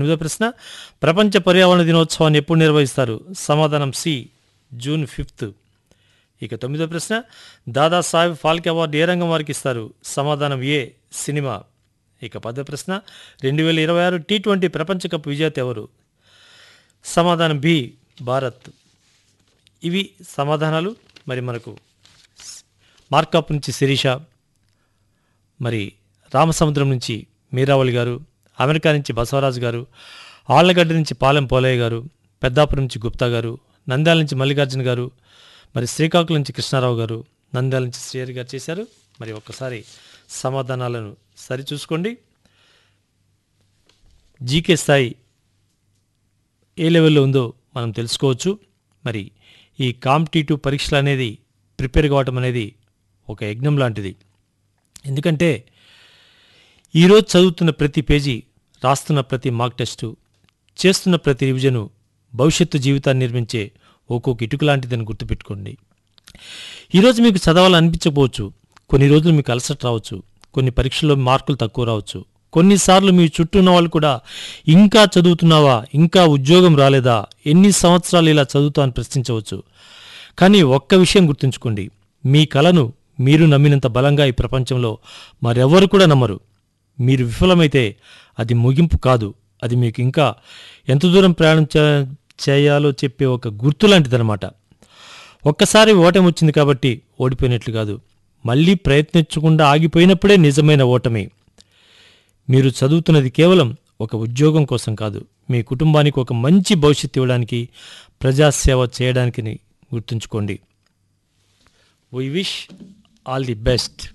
ఎనిమిదో ప్రశ్న ప్రపంచ పర్యావరణ దినోత్సవాన్ని ఎప్పుడు నిర్వహిస్తారు సమాధానం సి జూన్ ఫిఫ్త్ ఇక తొమ్మిదో ప్రశ్న దాదాసాహెబ్ ఫాల్కే అవార్డు ఏ రంగం వారికి ఇస్తారు సమాధానం ఏ సినిమా ఇక పదో ప్రశ్న రెండు వేల ఇరవై ఆరు టీ ట్వంటీ ప్రపంచ కప్ విజేత ఎవరు సమాధానం బి భారత్ ఇవి సమాధానాలు మరి మనకు మార్కప్ నుంచి శిరీష మరి రామసముద్రం నుంచి మీరావళి గారు అమెరికా నుంచి బసవరాజు గారు ఆళ్లగడ్డ నుంచి పాలెం పోలయ్య గారు పెద్దాపురం నుంచి గుప్తా గారు నంద్యాల నుంచి మల్లికార్జున గారు మరి శ్రీకాకుళం నుంచి కృష్ణారావు గారు నంద్యాల నుంచి శ్రీహరి గారు చేశారు మరి ఒక్కసారి సమాధానాలను సరిచూసుకోండి జీకే స్థాయి ఏ లెవెల్లో ఉందో మనం తెలుసుకోవచ్చు మరి ఈ కాంపిటేటివ్ పరీక్షలు అనేది ప్రిపేర్ కావటం అనేది ఒక యజ్ఞం లాంటిది ఎందుకంటే ఈరోజు చదువుతున్న ప్రతి పేజీ రాస్తున్న ప్రతి మాక్ టెస్టు చేస్తున్న ప్రతి రివిజను భవిష్యత్తు జీవితాన్ని నిర్మించే ఒక్కొక్క ఇటుక లాంటిదని గుర్తుపెట్టుకోండి ఈరోజు మీకు చదవాలని అనిపించకపోవచ్చు కొన్ని రోజులు మీకు అలసట రావచ్చు కొన్ని పరీక్షల్లో మార్కులు తక్కువ రావచ్చు కొన్నిసార్లు మీ చుట్టూ ఉన్న వాళ్ళు కూడా ఇంకా చదువుతున్నావా ఇంకా ఉద్యోగం రాలేదా ఎన్ని సంవత్సరాలు ఇలా చదువుతా అని ప్రశ్నించవచ్చు కానీ ఒక్క విషయం గుర్తుంచుకోండి మీ కలను మీరు నమ్మినంత బలంగా ఈ ప్రపంచంలో మరెవరు కూడా నమ్మరు మీరు విఫలమైతే అది ముగింపు కాదు అది మీకు ఇంకా ఎంత దూరం ప్రయాణం చే- చేయాలో చెప్పే ఒక గుర్తు లాంటిదన్నమాట ఒక్కసారి ఓటమి వచ్చింది కాబట్టి ఓడిపోయినట్లు కాదు మళ్ళీ ప్రయత్నించకుండా ఆగిపోయినప్పుడే నిజమైన ఓటమి మీరు చదువుతున్నది కేవలం ఒక ఉద్యోగం కోసం కాదు మీ కుటుంబానికి ఒక మంచి భవిష్యత్తు ఇవ్వడానికి ప్రజాసేవ చేయడానికి గుర్తుంచుకోండి we wish all the best